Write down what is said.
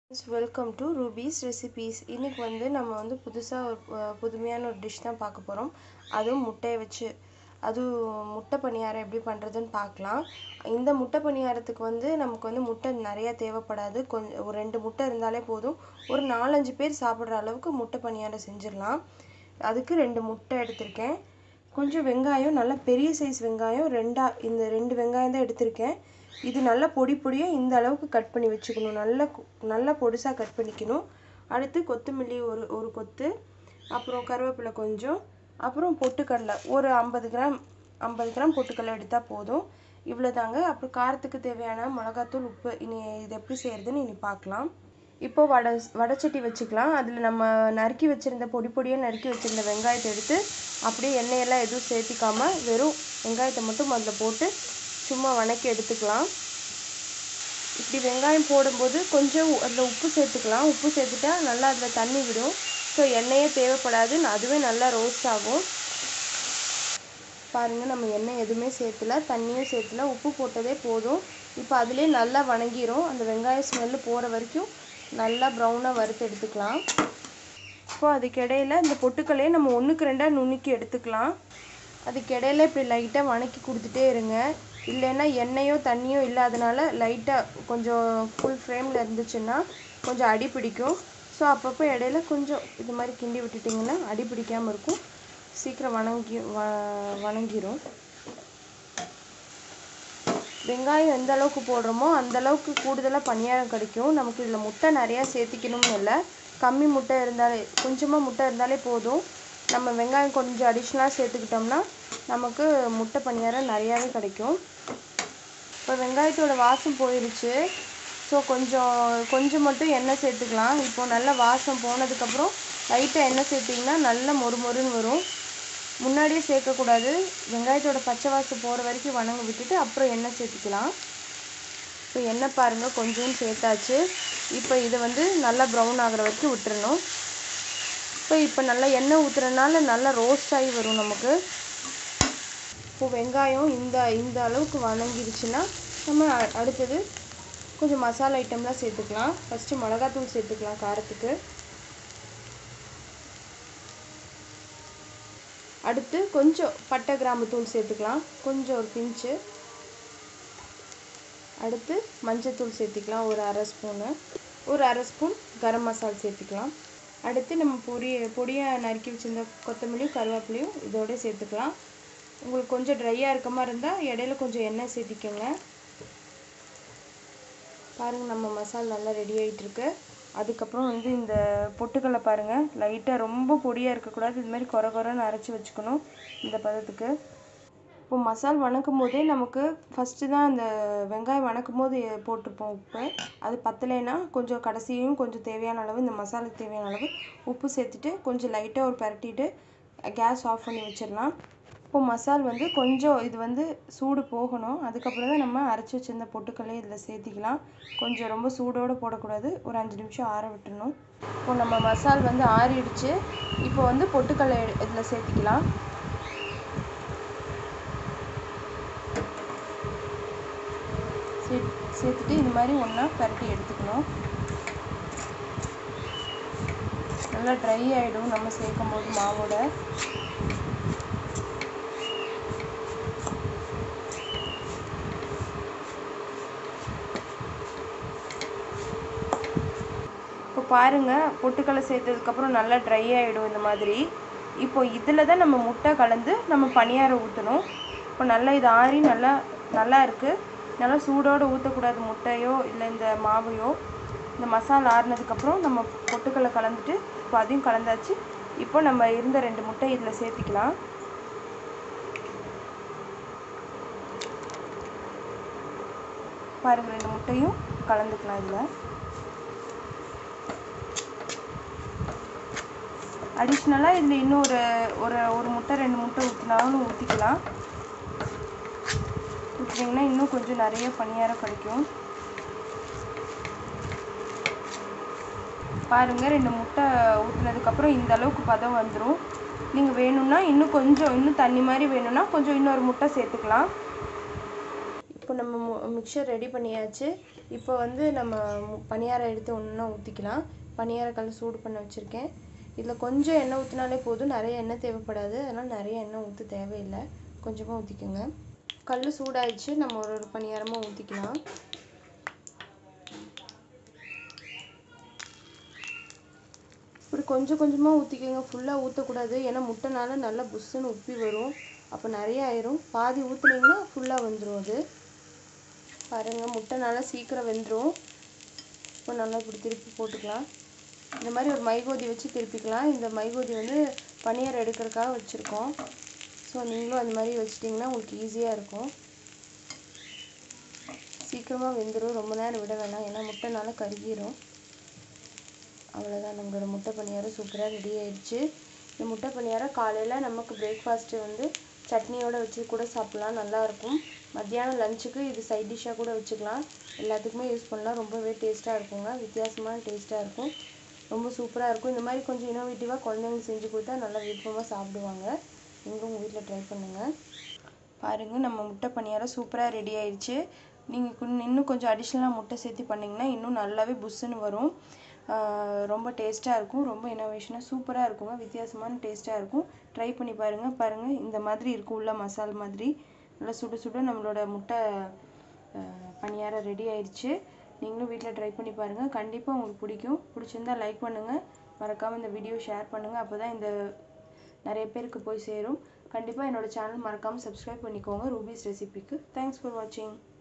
welcome to rupees recipes இன்றைக்கி வந்து நம்ம வந்து புதுசாக ஒரு அஹ், புதுமையான ஒரு டிஷ் தான் பார்க்க போகிறோம் அதுவும் முட்டையை வச்சு அதுவும் முட்டை பணியாரம் எப்படி பண்ணுறதுன்னு பார்க்கலாம் இந்த முட்டை பணியாரத்துக்கு வந்து நமக்கு வந்து முட்டை நிறையா தேவைப்படாது கொஞ்சம் ஒரு ரெண்டு முட்டை இருந்தாலே போதும் ஒரு நாலஞ்சு பேர் சாப்பிட்ற அளவுக்கு முட்டை பணியாரம் செஞ்சிடலாம் அதுக்கு ரெண்டு முட்டை எடுத்திருக்கேன் கொஞ்சம் வெங்காயம் நல்லா பெரிய சைஸ் வெங்காயம் ரெண்டா இந்த ரெண்டு வெங்காயம் தான் எடுத்திருக்கேன் இது நல்லா பொடி பொடியாக இந்த அளவுக்கு கட் பண்ணி வச்சுக்கணும் நல்லா கு- நல்லா பொடிசாக கட் பண்ணிக்கணும் அடுத்து கொத்தமல்லி ஒரு ஒரு கொத்து அப்புறம் கருவேப்பிலை கொஞ்சம் அப்புறம் பொட்டுக்கடலை ஒரு ஐம்பது கிராம் ஐம்பது கிராம் பொட்டுக்கடலை எடுத்தால் போதும் இவ்வளோ தாங்க அப்புறம் காரத்துக்கு தேவையான மிளகாத்தூள் உப்பு இனி இது எப்படி செய்கிறதுன்னு இனி பார்க்கலாம் இப்போ வடை வடைச்சட்டி வச்சுக்கலாம் அதில் நம்ம நறுக்கி வச்சுருந்த பொடி பொடியாக நறுக்கி வச்சுருந்த வெங்காயத்தை எடுத்து அப்படியே எண்ணெயெல்லாம் எதுவும் சேர்த்திக்காம வெறும் வெங்காயத்தை மட்டும் அதில் போட்டு சும்மா வணக்கி எடுத்துக்கலாம் இப்படி வெங்காயம் போடும்போது கொஞ்சம் அதில் உப்பு சேர்த்துக்கலாம் உப்பு சேர்த்துட்டா நல்லா அதில் தண்ணி விடும் ஸோ எண்ணெயே தேவைப்படாது அதுவே நல்லா ரோஸ்ட் ஆகும் பாருங்கள் நம்ம எண்ணெய் எதுவுமே சேர்த்துல தண்ணியும் சேர்த்துல உப்பு போட்டதே போதும் இப்போ அதிலே நல்லா வணங்கிரும் அந்த வெங்காய ஸ்மெல்லு போகிற வரைக்கும் நல்லா ப்ரௌனாக வறுத்து எடுத்துக்கலாம் இப்போ அதுக்கு இடையில இந்த பொட்டுக்களையே நம்ம ஒன்றுக்கு ரெண்டாக நுணுக்கி எடுத்துக்கலாம் அதுக்கு இடையில இப்படி லைட்டாக வணக்கி கொடுத்துட்டே இருங்க இல்லைன்னா எண்ணெயோ தண்ணியோ இல்லாதனால லைட்டாக கொஞ்சம் ஃபுல் ஃப்ளேமில் இருந்துச்சுன்னா கொஞ்சம் அடி பிடிக்கும் ஸோ அப்பப்போ இடையில கொஞ்சம் இது மாதிரி கிண்டி விட்டுட்டிங்கன்னா அடி பிடிக்காமல் இருக்கும் சீக்கிரம் வணங்கி வ வணங்கிரும் வெங்காயம் எந்த அளவுக்கு போடுறோமோ அந்த அளவுக்கு கூடுதலாக பணியாரம் கிடைக்கும் நமக்கு இதில் முட்டை நிறையா சேர்த்திக்கணும்னு இல்லை கம்மி முட்டை இருந்தாலே கொஞ்சமாக முட்டை இருந்தாலே போதும் நம்ம வெங்காயம் கொஞ்சம் அடிஷ்னலாக சேர்த்துக்கிட்டோம்னா நமக்கு முட்டை பணியாரம் நிறையாவே கிடைக்கும் இப்போ வெங்காயத்தோட வாசம் போயிடுச்சு ஸோ கொஞ்சம் கொஞ்சம் மட்டும் எண்ணெய் சேர்த்துக்கலாம் இப்போ நல்லா வாசம் போனதுக்கப்புறம் லைட்டாக எண்ணெய் சேர்த்திங்கன்னா நல்லா மொறு மொறுன்னு வரும் முன்னாடியே சேர்க்கக்கூடாது வெங்காயத்தோட பச்சை வாசம் போகிற வரைக்கும் வணங்க விட்டுட்டு அப்புறம் எண்ணெய் சேர்த்துக்கலாம் இப்போ எண்ணெய் பாருங்கள் கொஞ்சம் சேர்த்தாச்சு இப்போ இதை வந்து நல்லா ப்ரௌன் ஆகிற வரைக்கும் விட்டுறணும் இப்போ இப்போ நல்லா எண்ணெய் ஊற்றுறதுனால நல்லா ரோஸ்ட் ஆகி வரும் நமக்கு இப்போ வெங்காயம் இந்த இந்த அளவுக்கு வணங்கிடுச்சுன்னா நம்ம அ- அடுத்தது கொஞ்சம் மசாலா ஐட்டம்லாம் சேர்த்துக்கலாம் ஃபஸ்ட்டு மிளகாத்தூள் சேர்த்துக்கலாம் காரத்துக்கு அடுத்து கொஞ்சம் பட்டை கிராம்பு தூள் சேர்த்துக்கலாம் கொஞ்சம் ஒரு பிஞ்சு அடுத்து மஞ்சத்தூள் சேர்த்துக்கலாம் ஒரு அரை ஸ்பூனு ஒரு அரை ஸ்பூன் கரம் மசாலா சேர்த்துக்கலாம் அடுத்து நம்ம பொரிய பொடியாக நறுக்கி வச்சிருந்த கொத்தமல்லியும் கருவேப்பிலையும் இதோட சேர்த்துக்கலாம் உங்களுக்கு கொஞ்சம் ட்ரையாக இருக்க மாதிரி இருந்தால் இடையில கொஞ்சம் எண்ணெய் சேர்த்திக்கோங்க பாருங்கள் நம்ம மசாலா நல்லா ரெடி ஆகிட்டு இருக்கு அதுக்கப்புறம் வந்து இந்த பொட்டுக்கடலை பாருங்கள் லைட்டாக ரொம்ப பொடியாக இருக்கக்கூடாது இது மாதிரி குறை குறைன்னு அரைச்சி வச்சுக்கணும் இந்த பதத்துக்கு இப்போ மசால் வணக்கும் போதே நமக்கு ஃபஸ்ட்டு தான் அந்த வெங்காயம் வணக்கும் போது போட்டிருப்போம் உப்பு அது பத்தலைன்னா கொஞ்சம் கடைசியும் கொஞ்சம் தேவையான அளவு இந்த மசாலுக்கு தேவையான அளவு உப்பு சேர்த்துட்டு கொஞ்சம் லைட்டாக ஒரு பரட்டிட்டு கேஸ் ஆஃப் பண்ணி வச்சிடலாம் இப்போ மசால் வந்து கொஞ்சம் இது வந்து சூடு போகணும் அதுக்கப்புறம் தான் நம்ம அரைச்சி வச்சிருந்த பொட்டுக்கல்லை இதில் சேர்த்திக்கலாம் கொஞ்சம் ரொம்ப சூடோடு போடக்கூடாது ஒரு அஞ்சு நிமிஷம் ஆற விட்டுறணும் இப்போ நம்ம மசால் வந்து ஆறிடுச்சு இப்போ வந்து பொட்டுக்கல்லை இதில் சேர்த்திக்கலாம் சே சேர்த்துட்டு இது மாதிரி ஒன்றா பரட்டி எடுத்துக்கணும் நல்லா ட்ரை ஆகிடும் நம்ம சேர்க்கும் போது மாவோட இப்போ பாருங்கள் பொட்டுக்கடலை சேர்த்ததுக்கப்புறம் நல்லா ட்ரை ஆகிடும் இந்த மாதிரி இப்போ இதில் தான் நம்ம முட்டை கலந்து நம்ம பணியாரம் ஊற்றணும் இப்போ நல்லா இது ஆறி நல்லா நல்லா இருக்குது நல்லா சூடோடு ஊற்றக்கூடாது முட்டையோ இல்லை இந்த மாவையோ இந்த மசாலா ஆறுனதுக்கப்புறம் நம்ம பொட்டுக்கடலை கலந்துட்டு இப்போ அதையும் கலந்தாச்சு இப்போ நம்ம இருந்த ரெண்டு முட்டை இதில் சேர்த்திக்கலாம் பாருங்கள் ரெண்டு முட்டையும் கலந்துக்கலாம் இதில் அடிஷ்னலாக இதில் இன்னும் ஒரு ஒரு ஒரு முட்டை ரெண்டு முட்டை ஊற்றினாலும் ஊற்றிக்கலாம் ஊற்றினீங்கன்னா இன்னும் கொஞ்சம் நிறைய பணியாரம் கிடைக்கும் பாருங்கள் ரெண்டு முட்டை ஊற்றினதுக்கப்புறம் இந்த அளவுக்கு பதம் வந்துடும் நீங்கள் வேணும்னா இன்னும் கொஞ்சம் இன்னும் தண்ணி மாதிரி வேணும்னா கொஞ்சம் இன்னொரு முட்டை சேர்த்துக்கலாம் இப்போ நம்ம மிக்சர் ரெடி பண்ணியாச்சு இப்போ வந்து நம்ம மு- பணியாரம் எடுத்து ஒன்றா ஊற்றிக்கலாம் பணியாரக்கல் சூடு பண்ண வச்சுருக்கேன் இதில் கொஞ்சம் எண்ணெய் ஊற்றினாலே போதும் நிறைய எண்ணெய் தேவைப்படாது அதனால் நிறைய எண்ணெய் ஊற்ற தேவையில்லை கொஞ்சமாக ஊற்றிக்கோங்க கல் சூடாயிடுச்சு நம்ம ஒரு ஒரு பணியாரமாக ஊற்றிக்கலாம் இப்படி கொஞ்சம் கொஞ்சமாக ஊற்றிக்கோங்க ஃபுல்லாக ஊற்றக்கூடாது ஏன்னா முட்டைனால நல்லா புஷ்ஷுன்னு உப்பி வரும் அப்போ நிறைய ஆயிரும் பாதி ஊற்றுனீங்கன்னா ஃபுல்லாக வந்துடும் அது பாருங்கள் முட்டை நல்லா சீக்கிரம் வெந்துடும் இப்போ நல்லா இப்படி திருப்பி போட்டுக்கலாம் இந்த மாதிரி ஒரு மைகோதி வச்சு திருப்பிக்கலாம் இந்த மைகோதி வந்து பனியாரம் எடுக்கிறதுக்காக வச்சுருக்கோம் ஸோ நீங்களும் அந்த மாதிரி வச்சிட்டிங்கன்னா உங்களுக்கு ஈஸியாக இருக்கும் சீக்கிரமாக வெந்துடும் ரொம்ப நேரம் விட வேணாம் ஏன்னா முட்டைனால கருகிரும் அவ்வளோதான் நம்மளோட முட்டை பணியாரம் சூப்பராக ரெடி ஆயிடுச்சு இந்த முட்டை பணியாரம் காலையில் நமக்கு பிரேக்ஃபாஸ்ட்டு வந்து சட்னியோட வச்சு கூட சாப்பிட்லாம் நல்லாயிருக்கும் மத்தியானம் லஞ்சுக்கு இது சைட் டிஷ்ஷாக கூட வச்சுக்கலாம் எல்லாத்துக்குமே யூஸ் பண்ணலாம் ரொம்பவே டேஸ்ட்டாக இருக்குங்க வித்தியாசமான டேஸ்ட்டாக இருக்கும் ரொம்ப சூப்பராக இருக்கும் இந்த மாதிரி கொஞ்சம் இன்னோவேட்டிவாக குழந்தைங்களுக்கு செஞ்சு கொடுத்தா நல்லா விருப்பமாக சாப்பிடுவாங்க நீங்களும் உங்கள் வீட்டில் ட்ரை பண்ணுங்கள் பாருங்கள் நம்ம முட்டை பணியாரம் சூப்பராக ரெடி ஆயிடுச்சு நீங்கள் இன்னும் கொஞ்சம் அடிஷ்னலாக முட்டை சேர்த்து பண்ணிங்கன்னா இன்னும் நல்லாவே புஷ்ஷுன்னு வரும் ஆஹ் ரொம்ப டேஸ்ட்டாக இருக்கும் ரொம்ப இன்னோவேஷனாக சூப்பராக இருக்குங்க வித்தியாசமான டேஸ்ட்டாக இருக்கும் ட்ரை பண்ணி பாருங்கள் பாருங்கள் இந்த மாதிரி இருக்கும் உள்ள மசால் மாதிரி நல்லா சுட சுட நம்மளோட முட்டை ஆஹ் பணியாரம் ரெடி ஆயிடுச்சு நீங்களும் வீட்டில் ட்ரை பண்ணி பாருங்கள் கண்டிப்பாக உங்களுக்கு பிடிக்கும் பிடிச்சிருந்தா லைக் பண்ணுங்கள் மறக்காமல் இந்த வீடியோ ஷேர் பண்ணுங்கள் அப்போ தான் இந்த நிறைய பேருக்கு போய் சேரும் கண்டிப்பாக என்னோட சேனல் மறக்காமல் சப்ஸ்கிரைப் பண்ணிக்கோங்க ரூபீஸ் ரெசிபிக்கு தேங்க்ஸ் ஃபார் வாட்சிங்